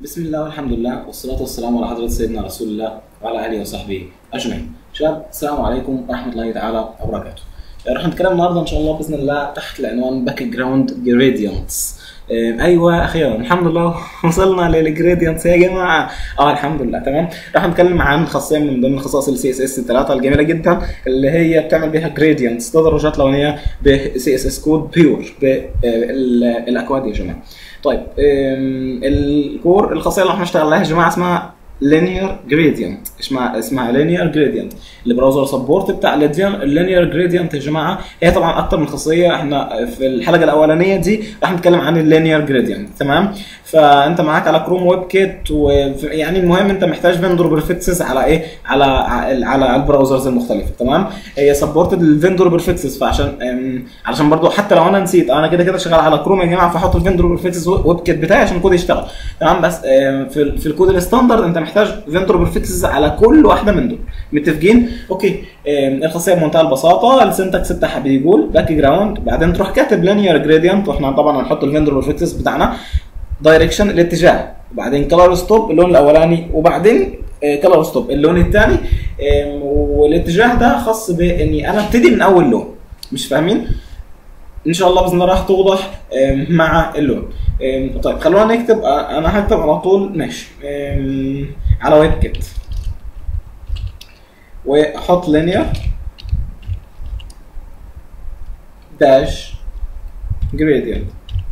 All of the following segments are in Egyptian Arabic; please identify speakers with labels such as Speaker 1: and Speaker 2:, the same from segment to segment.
Speaker 1: بسم الله والحمد لله والصلاة والسلام على حضرة سيدنا رسول الله وعلى آله وصحبه أجمعين. شباب السلام عليكم ورحمة الله تعالى وبركاته. راح نتكلم النهارده ان شاء الله باذن الله تحت العنوان باك جراوند جريدينتس ايوه اخيرا الحمد لله وصلنا للجريدينتس يا جماعه اه الحمد لله تمام راح نتكلم عن خاصيه من ضمن خصائص السي اس اس الثلاثه الجميله جدا اللي هي بتعمل بيها جريدينتس تدرجات لونيه بسي اس اس كود بيور بالاكواد يا جماعه طيب الكور الخاصيه اللي احنا نشتغل عليها يا جماعه اسمها لينير جريدينت اسمها اسمها لينير جريدينت البراوزر سبورت بتاع اللينير جريدينت يا جماعه هي طبعا اكتر من خاصيه احنا في الحلقه الاولانيه دي راح نتكلم عن اللينير جريدينت تمام فانت معاك على كروم ويب كيت ويعني المهم انت محتاج فيندور بريفكسز على ايه على على البراوزرز المختلفه تمام هي سبورتد الفيندور بريفكسز فعشان علشان برضو حتى لو انا نسيت انا كده كده شغال على كروم يا جماعه فاحط الفيندور بريفكسز ويب كيت بتاعي عشان الكود يشتغل تمام بس في في الكود الستاندرد انت محتاج فيندور بريفكسز على كل واحده من دول متفقين اوكي الخاصيه بمنتهى البساطه السنتكس بتاعها بيقول باك جراوند بعدين تروح كاتب لينير جريدينت واحنا طبعا هنحط الفيندور بريفكسز بتاعنا دايركشن الاتجاه وبعدين كلر ستوب اللون الاولاني وبعدين كلر ستوب اللون الثاني والاتجاه ده خاص باني انا ابتدي من اول لون مش فاهمين ان شاء الله باذن الله راح توضح مع اللون طيب خلونا نكتب انا هكتب على طول ماشي على ويب كيت واحط لينير داش جريدينت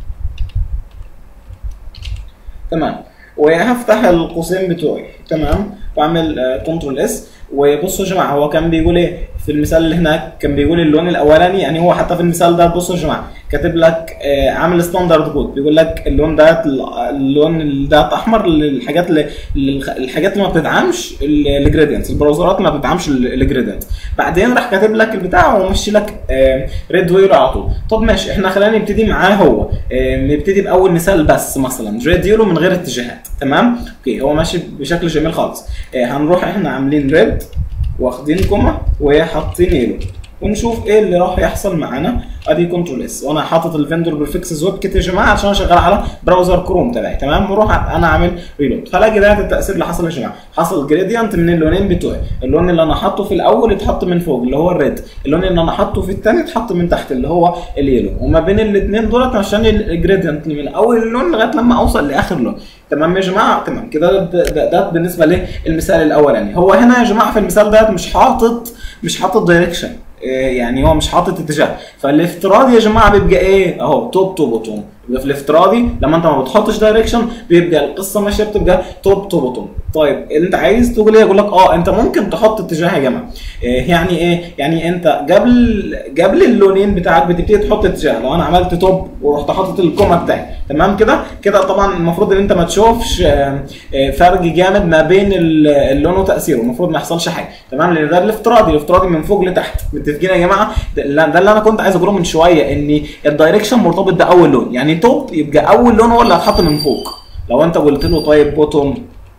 Speaker 1: تمام وهفتح القوسين بتوعي تمام واعمل كنترول اس وبصوا يا جماعه هو كان بيقول ايه في المثال اللي هناك كان بيقول اللون الاولاني يعني هو حتى في المثال ده بصوا يا جماعه كاتب لك آه عامل ستاندرد كود بيقول لك اللون ده اللون ده احمر للحاجات اللي الحاجات اللي ما بتدعمش الجريدينتس البراوزرات ما بتدعمش الجريدينتس بعدين راح كاتب لك البتاع ومشي لك آه ريد وير على طول طب ماشي احنا خلينا نبتدي معاه هو آه نبتدي باول مثال بس مثلا ريد يلو من غير اتجاهات تمام اوكي هو ماشي بشكل جميل خالص هنروح احنا عاملين ريد واخدين كوما وحاطين يلو ونشوف ايه اللي راح يحصل معانا ادي كنترول اس وانا حاطط الفندور بريفكسز ويب كيت يا جماعه عشان شغال على براوزر كروم تبعي تمام واروح انا عامل ريلود فلاقي ده التاثير اللي حصل يا جماعه حصل جريدينت من اللونين بتوعي اللون اللي انا حاطه في الاول اتحط من فوق اللي هو الريد اللون اللي انا حاطه في الثاني اتحط من تحت اللي هو اليلو وما بين الاثنين دولت عشان الجريدينت من اول اللون لغايه لما اوصل لاخر لون تمام يا جماعه تمام كده ده, ده, ده بالنسبه للمثال الاولاني هو هنا يا جماعه في المثال ده مش حاطط مش حاطط دايركشن يعني هو مش حاطط اتجاه فالافتراضي يا جماعه بيبقى ايه اهو توب تو بوتوم يبقى في الافتراضي لما انت ما بتحطش دايركشن بيبقى القصه ماشيه بتبقى توب تو بوتوم طيب انت عايز تقول ايه اقول لك اه انت ممكن تحط اتجاه يا جماعه إيه يعني ايه يعني انت قبل قبل اللونين بتاعك بتبتدي تحط اتجاه لو انا عملت توب ورحت حاطط الكوما بتاعي تمام كده كده طبعا المفروض ان انت ما تشوفش فرق جامد ما بين اللون وتاثيره المفروض ما يحصلش حاجه تمام لان ده الافتراضي الافتراضي من فوق لتحت متفقين يا جماعه ده اللي انا كنت عايز اقوله من شويه ان الدايركشن مرتبط باول لون يعني توب يبقى اول لون هو اللي هتحط من فوق لو انت قلت له طيب بوتوم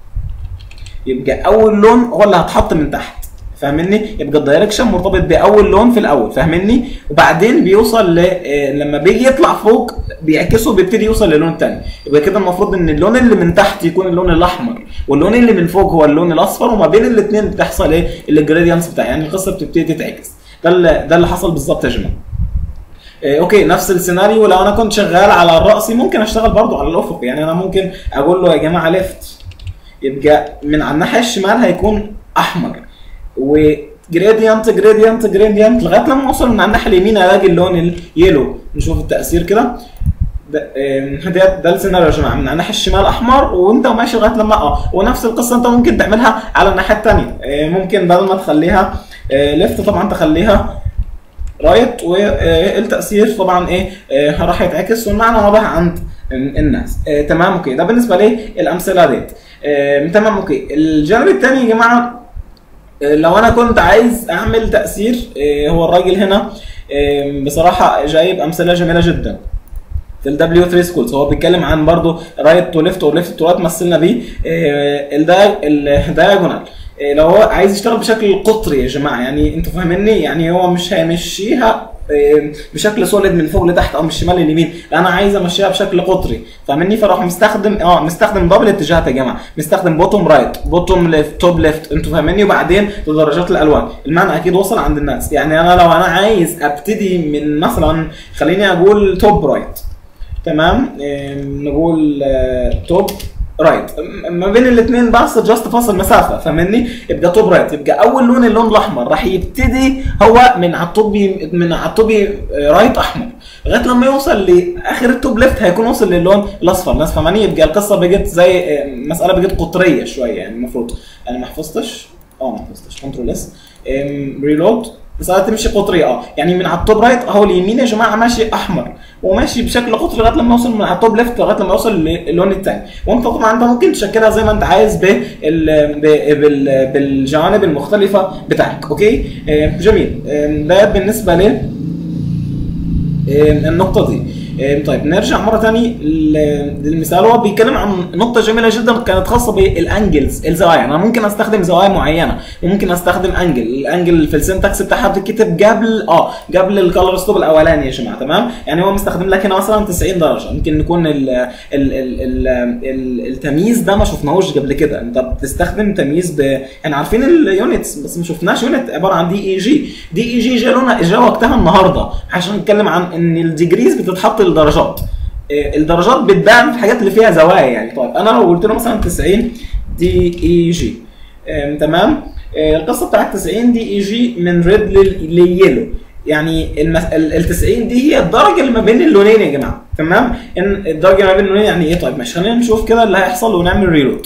Speaker 1: يبقى اول لون هو اللي هتحط من تحت فاهمني يبقى الدايركشن مرتبط باول لون في الاول فاهمني وبعدين بيوصل ل... لما بيجي يطلع فوق بيعكسه بيبتدي يوصل للون تاني يبقى كده المفروض ان اللون اللي من تحت يكون اللون الاحمر واللون اللي من فوق هو اللون الاصفر وما بين الاثنين بتحصل ايه الجريدينتس بتاع يعني القصه بتبتدي تتعكس ده اللي ده اللي حصل بالظبط يا جماعه إيه اوكي نفس السيناريو لو انا كنت شغال على الرأسي ممكن اشتغل برضو على الافق يعني انا ممكن اقول له يا جماعه ليفت يبقى من على الناحيه الشمال هيكون احمر وجريدينت جريدينت جريدينت لغايه لما اوصل من على الناحيه اليمين الاقي اللون اليلو نشوف التاثير كده ده ده, ده السيناريو يا جماعه من على الناحيه الشمال احمر وانت ماشي لغايه لما اه ونفس القصه انت ممكن تعملها على الناحيه الثانيه ممكن بدل ما تخليها ليفت طبعا تخليها رايت والتاثير طبعا ايه آه راح يتعكس والمعنى واضح عند الناس آه تمام اوكي ده بالنسبه لي الامثله ديت آه تمام اوكي الجانب الثاني يا جماعه آه لو انا كنت عايز اعمل تاثير آه هو الراجل هنا آه بصراحه جايب امثله جميله جدا في الدبليو 3 سكولز هو بيتكلم عن برضه رايت تو ليفت وليفت تو رايت مثلنا بيه الدايجونال لو هو عايز يشتغل بشكل قطري يا جماعه يعني انتوا فاهميني يعني هو مش هيمشيها آم، بشكل سوليد من فوق لتحت او من الشمال لليمين لا انا عايز امشيها بشكل قطري فاهمني فراح مستخدم اه مستخدم دبل اتجاهات يا جماعه مستخدم بوتوم رايت بوتوم ليفت توب ليفت انتوا فاهميني وبعدين تدرجات الالوان المعنى اكيد وصل عند الناس يعني انا لو انا عايز ابتدي من مثلا خليني اقول توب رايت تمام آم، نقول آه، توب رايت م- ما بين الاثنين بس جاست فاصل مسافه فاهمني يبقى توب رايت يبقى اول لون اللون الاحمر راح يبتدي هو من على الطوب ي- من على الطوب ي- رايت احمر لغايه لما يوصل لاخر التوب ليفت هيكون وصل للون الاصفر الناس فاهماني يبقى القصه بقت زي آه، مساله بقت قطريه شويه يعني المفروض انا ما حفظتش اه ما حفظتش كنترول اس ريلود مسألة تمشي قطرية اه يعني من على التوب رايت اهو اليمين يا جماعة ماشي احمر وماشي بشكل قطري لغايه لما يوصل من على التوب ليفت لغايه لما يوصل للون الثاني وانت طبعا انت ممكن تشكلها زي ما انت عايز بال... ب- بال... بالجوانب المختلفه بتاعك اوكي آه، جميل آه، ده بالنسبه لل آه، النقطة دي آه، طيب نرجع مرة تاني لل- للمثال هو بيتكلم عن نقطة جميلة جدا كانت خاصة بالانجلز الزوايا انا ممكن استخدم زوايا معينة ممكن استخدم انجل الانجل في السنتكس بتاعها بتتكتب قبل اه قبل الكالر ستوب الاولاني يا جماعة تمام يعني هو مستخدم لك هنا مثلا 90 درجة ممكن يكون ال ال ال ال ال التمييز ده ما شفناهوش قبل كده انت بتستخدم تمييز ب يعني عارفين اليونتس بس ما شفناش يونت عبارة عن دي اي جي دي اي جي جا لونها جا وقتها النهارده عشان نتكلم عن ان الديجريز بتتحط للدرجات إيه، الدرجات بتبان في الحاجات اللي فيها زوايا يعني طيب انا لو قلت له مثلا 90 دي اي جي إيه، تمام إيه، القصه بتاعت 90 دي اي جي من ريد لليلو يعني المس... ال ال 90 دي هي الدرجه اللي ما بين اللونين يا جماعه تمام ان الدرجه اللي ما بين اللونين يعني ايه طيب ماشي خلينا نشوف كده اللي هيحصل ونعمل ريلود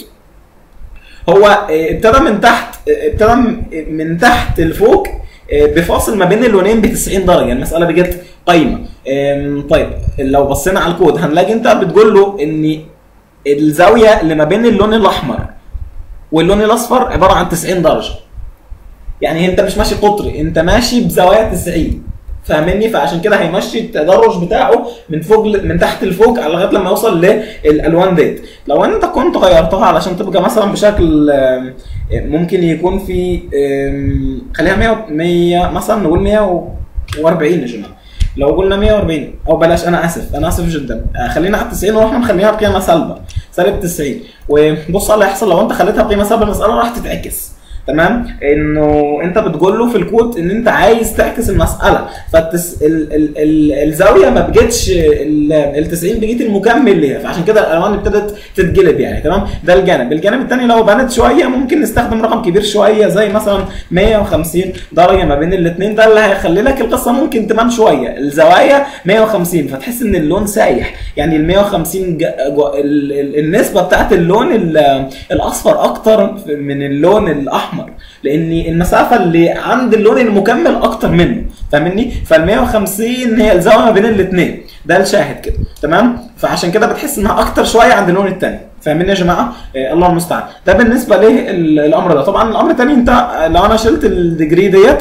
Speaker 1: هو آه، ابتدى من تحت آه، ابتدى م- من تحت لفوق آه، بفاصل ما بين اللونين ب 90 درجه المساله بقت قايمه آم، طيب لو بصينا على الكود هنلاقي انت بتقول له ان الزاويه اللي ما بين اللون الاحمر واللون الاصفر عباره عن 90 درجه يعني انت مش ماشي قطري انت ماشي بزوايا 90 فاهمني فعشان كده هيمشي التدرج بتاعه من فوق ل- من تحت لفوق على لغايه لما يوصل للالوان ديت لو انت كنت غيرتها علشان تبقى مثلا بشكل آم، ممكن يكون في آم، خليها 100 100 مثلا نقول 140 يا جماعه لو قلنا 140 او بلاش انا اسف انا اسف جدا آه، خلينا على 90 واحنا مخليها بقيمه سالبه سالب 90 وبص على اللي هيحصل لو انت خليتها بقيمه سالبه المساله راح تتعكس تمام انه انت بتقول له في الكود ان انت عايز تعكس المساله فالتس... ال... ال... ال... الزاويه ما بقتش ال... ال 90 بقيت المكمل ليها فعشان كده الالوان ابتدت تتقلب يعني تمام ده الجانب الجانب الثاني لو بانت شويه ممكن نستخدم رقم كبير شويه زي مثلا 150 درجه ما بين الاثنين ده اللي هيخلي لك القصه ممكن تبان شويه الزوايا 150 فتحس ان اللون سايح يعني ال 150 ج... ج... ال... ال... النسبه بتاعت اللون ال... الاصفر اكتر من اللون الاحمر لان المسافه اللي عند اللون المكمل اكتر منه فاهمني فال 150 هي الزاويه ما بين الاثنين ده الشاهد كده تمام فعشان كده بتحس انها اكتر شويه عند اللون الثاني فاهمين يا جماعه آه الله المستعان ده بالنسبه للامر ده طبعا الامر الثاني انت لو انا شلت الديجري ديت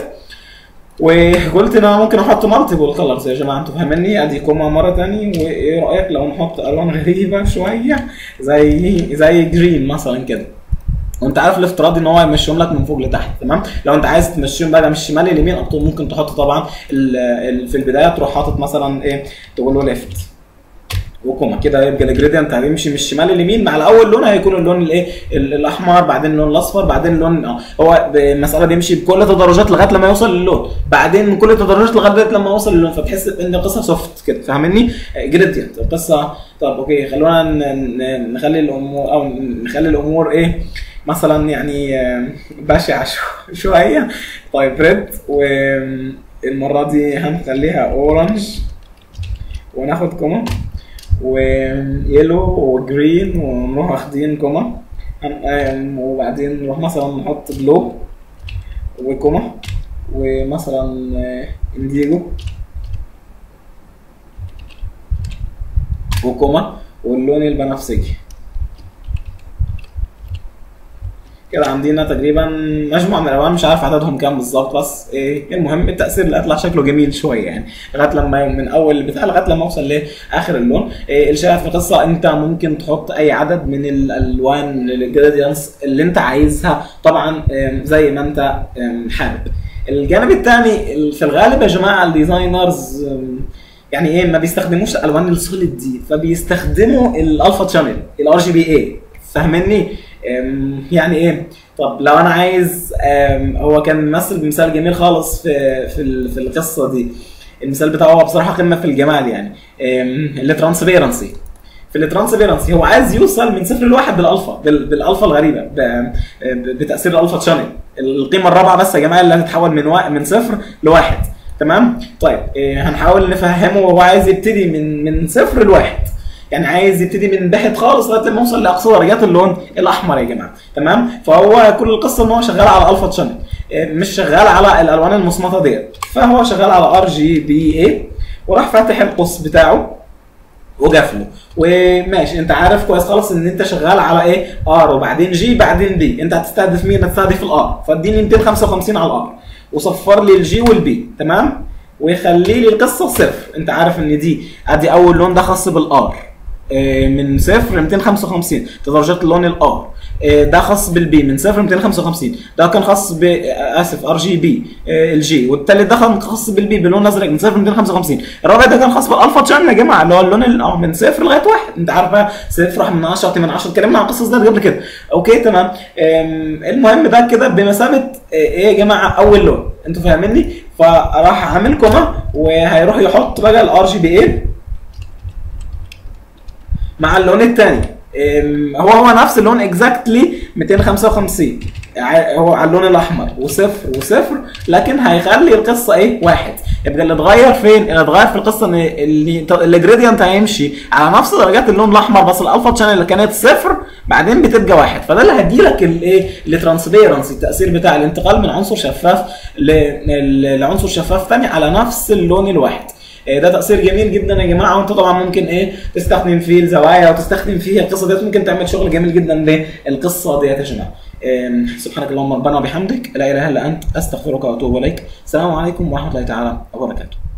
Speaker 1: وقلت ان انا ممكن احط مالتيبل كلرز يا جماعه انتوا فاهميني ادي كوما مره تاني وايه رايك لو نحط الوان غريبه شويه زي زي جرين مثلا كده وانت عارف الافتراضي ان هو يمشيهم لك من فوق لتحت تمام لو انت عايز تمشيهم بقى من الشمال لليمين أو ممكن تحط طبعا ال ال في البدايه تروح حاطط مثلا ايه تقول له ليفت وكوما كده يبقى الجريدينت هيمشي من الشمال لليمين مع الاول لون هيكون اللون الايه ال- الاحمر بعدين اللون الاصفر بعدين اللون اه هو ب- المساله بيمشي بكل تدرجات لغايه لما يوصل للون بعدين من كل التدرجات لغايه لما يوصل للون فتحس ان القصه سوفت كده فاهمني جريدينت القصه طب اوكي خلونا ن- ن- نخلي الامور او نخلي الامور ايه مثلا يعني آه، بشعه شو- شويه طيب ريد والمره دي هنخليها اورنج وناخد كوما ويلو وجرين ونروح واخدين كوما هن- آم، وبعدين نروح مثلا نحط بلو وكوما ومثلا آه، انديجو وكوما واللون البنفسجي كده عندنا تقريبا مجموعه من الالوان مش عارف عددهم كام بالظبط بس ايه المهم التاثير اللي هيطلع شكله جميل شويه يعني لغايه لما من اول البتاع لغايه لما اوصل لاخر اللون إيه الشاهد في القصه انت ممكن تحط اي عدد من الالوان الجراديانس اللي انت عايزها طبعا إيه، زي ما انت إيه، حابب الجانب الثاني في الغالب يا جماعه الديزاينرز أم، يعني ايه ما بيستخدموش الالوان السوليد دي فبيستخدموا الالفا شانل الار جي بي اي فاهمني أم، يعني ايه طب لو انا عايز أم، هو كان مثل بمثال جميل خالص في في ال- في القصه دي المثال بتاعه هو بصراحه قمه في الجمال يعني الترانسبيرنسي في الترانسبيرنسي هو عايز يوصل من صفر لواحد بالالفا بال- بالالفا الغريبه ب- ب- بتاثير الالفا شانل القيمه الرابعه بس يا جماعه اللي هتتحول من وا... من صفر لواحد تمام طيب إيه هنحاول نفهمه وهو عايز يبتدي من من صفر لواحد يعني عايز يبتدي من تحت خالص لغايه لما يوصل لاقصى درجات اللون الاحمر يا جماعه تمام فهو كل القصه ان هو شغال على الفا شانل مش شغال على الالوان المصمطه ديت فهو شغال على ار جي بي اي وراح فاتح القوس بتاعه وقفله وماشي انت عارف كويس خالص ان انت شغال على ايه ار وبعدين جي بعدين بي انت هتستهدف مين هتستهدف الار فاديني 255 على الار وصفر لي الجي والبي تمام ويخلي لي القصه صفر انت عارف ان دي ادي اول لون ده خاص بالار آه، من صفر ل 255 درجات اللون الار آه، ده خاص بالبي من صفر ل 255 ده كان خاص ب آه، اسف ار جي بي الجي والتالت ده كان خاص بالبي باللون الازرق من صفر ل 255 الرابع ده كان خاص بالالفا شان يا جماعه اللي هو اللون ال- اه من صفر لغايه واحد انت عارف بقى صفر واحد من 10 8 من 10 اتكلمنا عن القصص دي قبل كده اوكي تمام آم، المهم ده كده بمثابه آه، ايه يا جماعه اول لون انتوا فاهميني فراح عامل كوما وهيروح يحط بقى الار جي بي اي مع اللون الثاني هو هو نفس اللون اكزاكتلي 255 ع- هو على اللون الاحمر وصفر وصفر لكن هيخلي القصه ايه واحد يبقى اللي اتغير فين؟ اللي اتغير في القصه ان اللي الجريدينت هيمشي على نفس درجات اللون الاحمر بس الالفا شانل اللي كانت صفر بعدين بتبقى واحد فده اللي هيديلك الايه؟ الترانسبيرنسي التاثير بتاع الانتقال من عنصر شفاف ل- لعنصر شفاف ثاني على نفس اللون الواحد إيه ده تاثير جميل جدا يا جماعه وانت طبعا ممكن ايه تستخدم فيه الزوايا وتستخدم فيه القصه ديت ممكن تعمل شغل جميل جدا بالقصه ديت يا جماعه إيه سبحانك اللهم ربنا وبحمدك لا اله الا انت استغفرك واتوب اليك السلام عليكم ورحمه الله تعالى وبركاته